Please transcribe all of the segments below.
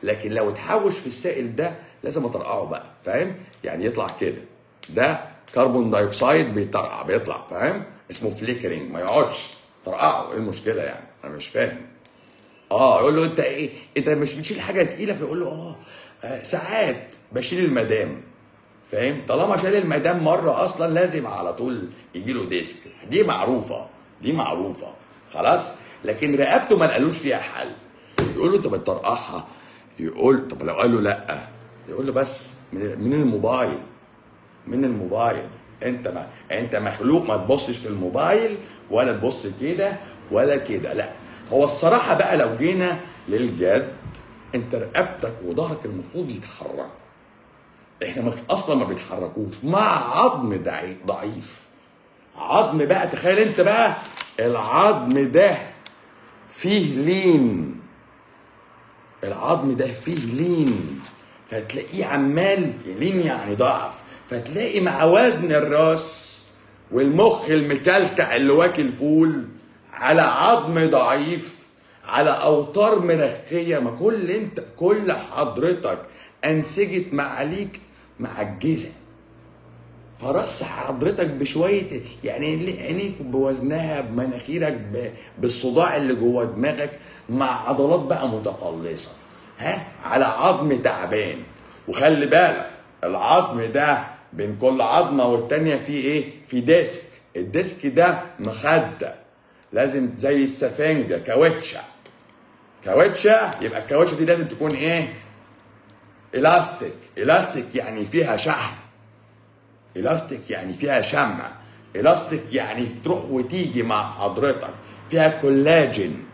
لكن لو اتحوش في السائل ده لازم اطرقعه بقى فاهم يعني يطلع كده ده كربون دايوكسيد بيطرقع بيطلع فاهم اسمه فليكرنج ما يقعدش طرقعه ايه المشكله يعني انا مش فاهم اه يقول له انت ايه انت مش بتشيل حاجه تقيله فيقول له اه آه، ساعات بشيل المدام فاهم طالما شال المدام مره اصلا لازم على طول يجي له ديسك دي معروفه دي معروفه خلاص لكن رقبته ما لقالوش فيها حل يقول له انت بتطرقعها يقول طب لو قال له لا يقول له بس من من الموبايل من الموبايل انت ما انت مخلوق ما تبصش في الموبايل ولا تبص كده ولا كده لا هو الصراحه بقى لو جينا للجد انت رقبتك وظهرك المفروض يتحركوا احنا ما اصلا ما بيتحركوش مع عظم ضعي- ضعيف عظم بقى تخيل انت بقى العظم ده فيه لين العظم ده فيه لين فتلاقيه عمال لين يعني ضعف فتلاقي مع وزن الراس والمخ المكلكع اللي واكل فول على عظم ضعيف على اوتار مرخيه ما كل انت كل حضرتك انسجه معاليك معجزه فراس حضرتك بشويه يعني عينيك بوزنها بمناخيرك ب- بالصداع اللي جوه دماغك مع عضلات بقى متقلصه ها على عظم تعبان وخلي بالك العظم ده بين كل عظمه والتانيه في ايه؟ في ديسك الديسك ده مخده لازم زي السفنجه كاوتشه كاوتشه يبقى الكاوتشه دي لازم تكون ايه؟ الاستيك الاستيك يعني فيها شحم الاستيك يعني فيها شمع الاستيك يعني تروح وتيجي مع حضرتك فيها كولاجين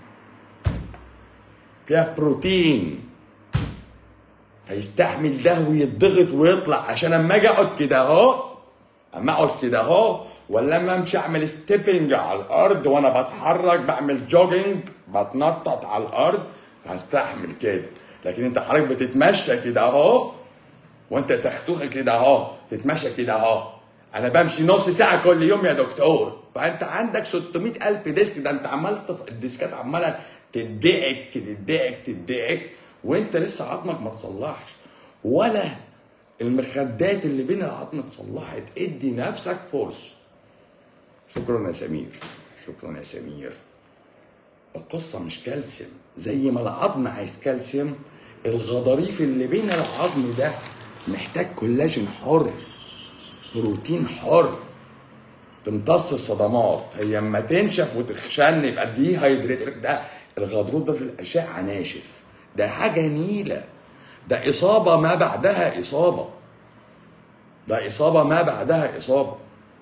فيها بروتين فيستحمل ده ويتضغط ويطلع عشان اما اجي اقعد كده اهو اما اقعد كده اهو ولا اما امشي اعمل ستيبنج على الارض وانا بتحرك بعمل جوجينج بتنطط على الارض فهستحمل كده لكن انت حضرتك بتتمشى كده اهو وانت تختوخ كده اهو تتمشى كده اهو انا بمشي نص ساعه كل يوم يا دكتور فانت عندك 600 الف ديسك ده انت عمال تف... الديسكات عماله تدعك تدعك تدعك وانت لسه عظمك ما تصلحش ولا المخدات اللي بين العظم اتصلحت ادي نفسك فرصه شكرا يا سمير شكرا يا سمير القصة مش كالسيوم زي ما العظم عايز كالسيوم الغضاريف اللي بين العظم ده محتاج كولاجين حر بروتين حر تمتص الصدمات هي اما تنشف وتخشن يبقى دي هيدريت ده الغضروف ده في الاشعه ناشف ده حاجه نيله ده اصابه ما بعدها اصابه ده اصابه ما بعدها اصابه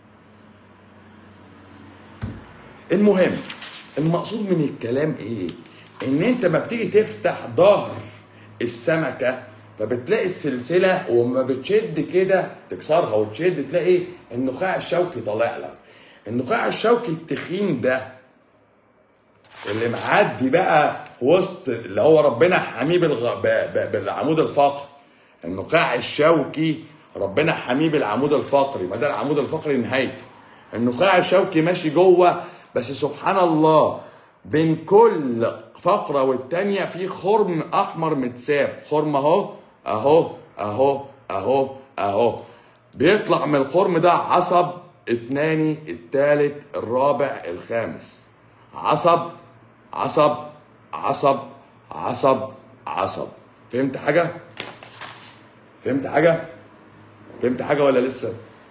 المهم المقصود من الكلام ايه ان انت ما بتيجي تفتح ظهر السمكه فبتلاقي السلسله وما بتشد كده تكسرها وتشد تلاقي النخاع الشوكي طالع لك النخاع الشوكي التخين ده اللي معدي بقى في وسط اللي هو ربنا حميه بالغ... ب... ب... بالعمود الفقري النخاع الشوكي ربنا حميه بالعمود الفقري ما ده العمود الفقري نهايته النخاع الشوكي ماشي جوه بس سبحان الله بين كل فقره والتانيه في خرم احمر متساب خرم اهو اهو اهو اهو اهو بيطلع من الخرم ده عصب اتناني التالت الرابع الخامس عصب عصب عصب عصب عصب فهمت حاجه فهمت حاجه فهمت حاجه ولا لسه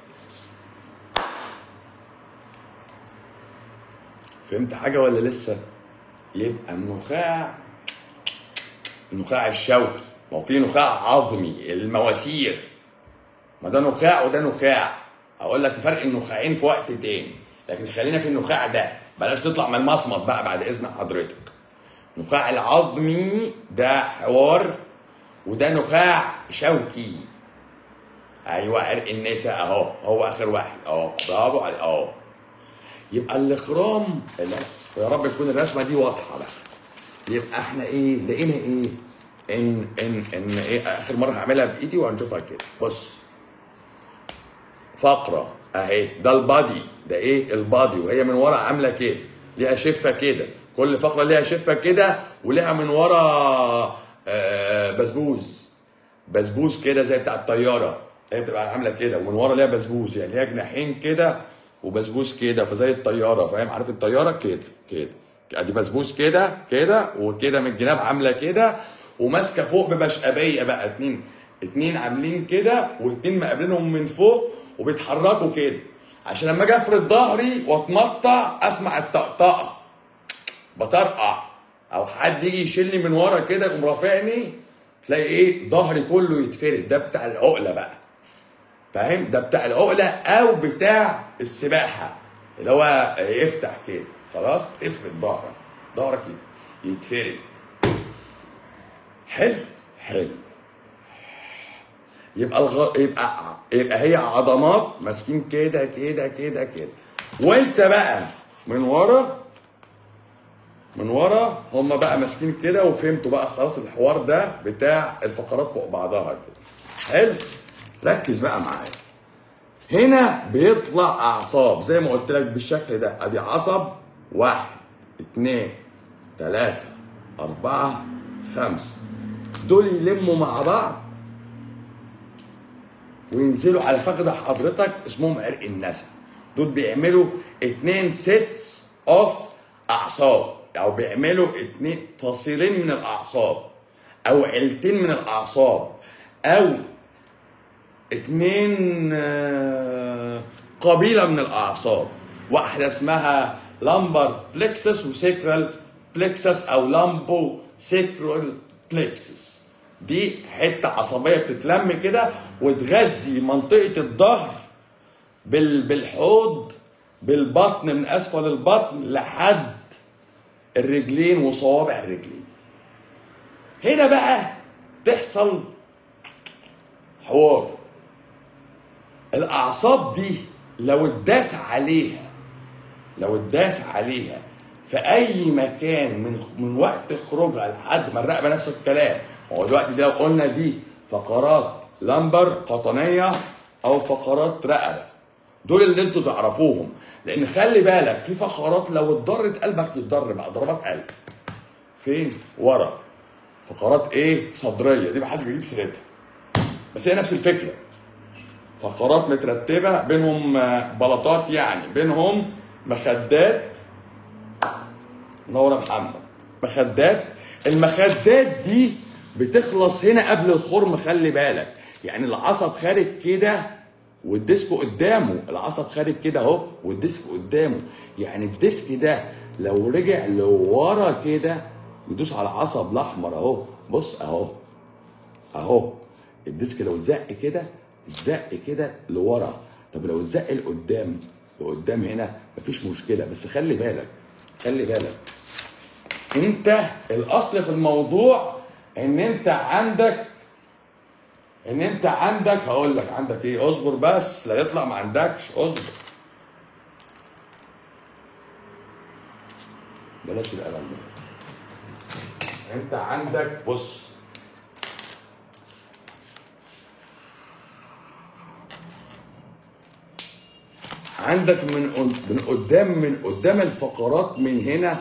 فهمت حاجه ولا لسه يبقى النخاع النخاع الشوكي ما هو في نخاع عظمي المواسير ما ده نخاع وده نخاع هقول لك فرق النخاعين في وقت تاني لكن خلينا في النخاع ده بلاش نطلع من المصمت بقى بعد اذن حضرتك النخاع العظمي ده حوار وده نخاع شوكي ايوه عرق النساء اهو هو اخر واحد اهو برافو عليك اهو يبقى الاخرام يا رب تكون الرسمه دي واضحه بقى يبقى احنا ايه لقينا ايه ان ان ان ايه اخر مره هعملها بايدي وهنشوفها كده بص فقره اهي ده البادي ده ايه البادي وهي من ورا عامله كده ليها شفه كده كل فقره ليها شفه كده وليها من ورا آه بسبوس بسبوس كده زي بتاع الطياره هي بتبقى عامله كده ومن ورا ليها بسبوس يعني ليها جناحين كده وبسبوس كده فزي الطياره فاهم عارف الطياره كده كده ادي بسبوس كده كده وكده من الجناب عامله كده وماسكه فوق بمشقبيه بقى اتنين اتنين عاملين كده واتنين مقابلينهم من فوق وبيتحركوا كده عشان لما اجي افرد ظهري واتمطع اسمع الطقطقه بطرقع او حد يجي يشيلني من ورا كده يقوم رافعني تلاقي ايه ظهري كله يتفرد ده بتاع العقله بقى فاهم ده بتاع العقله او بتاع السباحه اللي هو يفتح كده خلاص افرد ظهرك ظهرك يتفرد حلو حلو يبقى الغ... يبقى يبقى هي عضمات ماسكين كده كده كده كده وانت بقى من ورا من ورا هم بقى ماسكين كده وفهمتوا بقى خلاص الحوار ده بتاع الفقرات فوق بعضها كده حلو ركز بقى معايا هنا بيطلع اعصاب زي ما قلت لك بالشكل ده ادي عصب واحد اتنين تلاتة أربعة خمسة دول يلموا مع بعض وينزلوا على فخذ حضرتك اسمهم عرق النسا دول بيعملوا اتنين سيتس اوف اعصاب او بيعملوا اتنين فصيلين من الاعصاب او عيلتين من الاعصاب او اتنين آه، قبيله من الاعصاب واحده اسمها لامبر بلكسس وسيكرال بلكسس او لامبو سيكرال بلكسس دي حته عصبيه بتتلم كده وتغذي منطقه الظهر بال بالحوض بالبطن من اسفل البطن لحد الرجلين وصوابع الرجلين هنا بقى تحصل حوار الاعصاب دي لو اتداس عليها لو اتداس عليها في اي مكان من من وقت خروجها لحد ما الرقبه نفس الكلام هو دلوقتي ده لو قلنا دي فقرات لمبر قطنيه او فقرات رقبه دول اللي انتوا تعرفوهم لان خلي بالك في فقرات لو اتضرت قلبك يتضر بقى ضربات قلب فين ورا فقرات ايه صدريه دي محدش بيجيب سيرتها بس هي نفس الفكره فقرات مترتبه بينهم آه، بلاطات يعني بينهم مخدات نور يا محمد مخدات المخدات دي بتخلص هنا قبل الخرم خلي بالك يعني العصب خارج كده والديسك قدامه العصب خارج كده اهو والديسك قدامه يعني الديسك ده لو رجع لورا كده يدوس على العصب الاحمر اهو بص اهو اهو الديسك لو اتزق كده اتزق كده لورا طب لو اتزق لقدام لقدام هنا مفيش مشكله بس خلي بالك خلي بالك انت الاصل في الموضوع ان انت عندك ان انت عندك هقول لك عندك ايه اصبر بس لا يطلع ما عندكش اصبر بلاش القلم ده انت عندك بص عندك من قد- من قدام من قدام الفقرات من هنا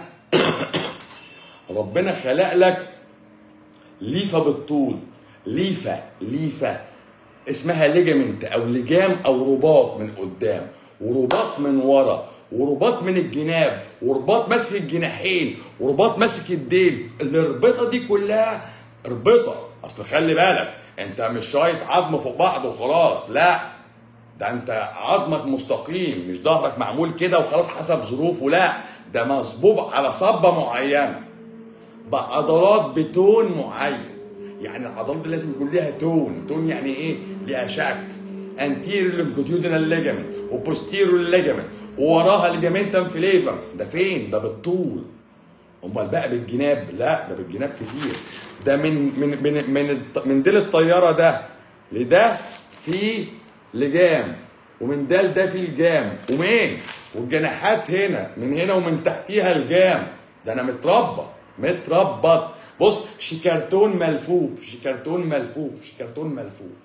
ربنا خلق لك ليفه بالطول ليفه ليفه اسمها ليجامنت او لجام او رباط من قدام ورباط من ورا ورباط من الجناب ورباط ماسك الجناحين ورباط ماسك الديل الربطه دي كلها ربطه اصل خلي بالك انت مش شايط عظم فوق بعض وخلاص لا ده انت عظمك مستقيم مش ظهرك معمول كده وخلاص حسب ظروفه لا ده مصبوب على صبه معينه بعضلات بتون معين يعني العضلات دي لازم يكون ليها تون تون يعني ايه ليها شكل anterior longitudinal ligament وposterior ligament ووراها ligamenta فليفر ده فين ده بالطول امال بقى بالجناب لا ده بالجناب كتير ده من من من من, الط- من ديل الطياره ده لده في لجام ومن ده لده في الجام ومين والجناحات هنا من هنا ومن تحتيها الجام ده انا متربط متربط بص شيكرتون ملفوف شيكرتون ملفوف شيكرتون ملفوف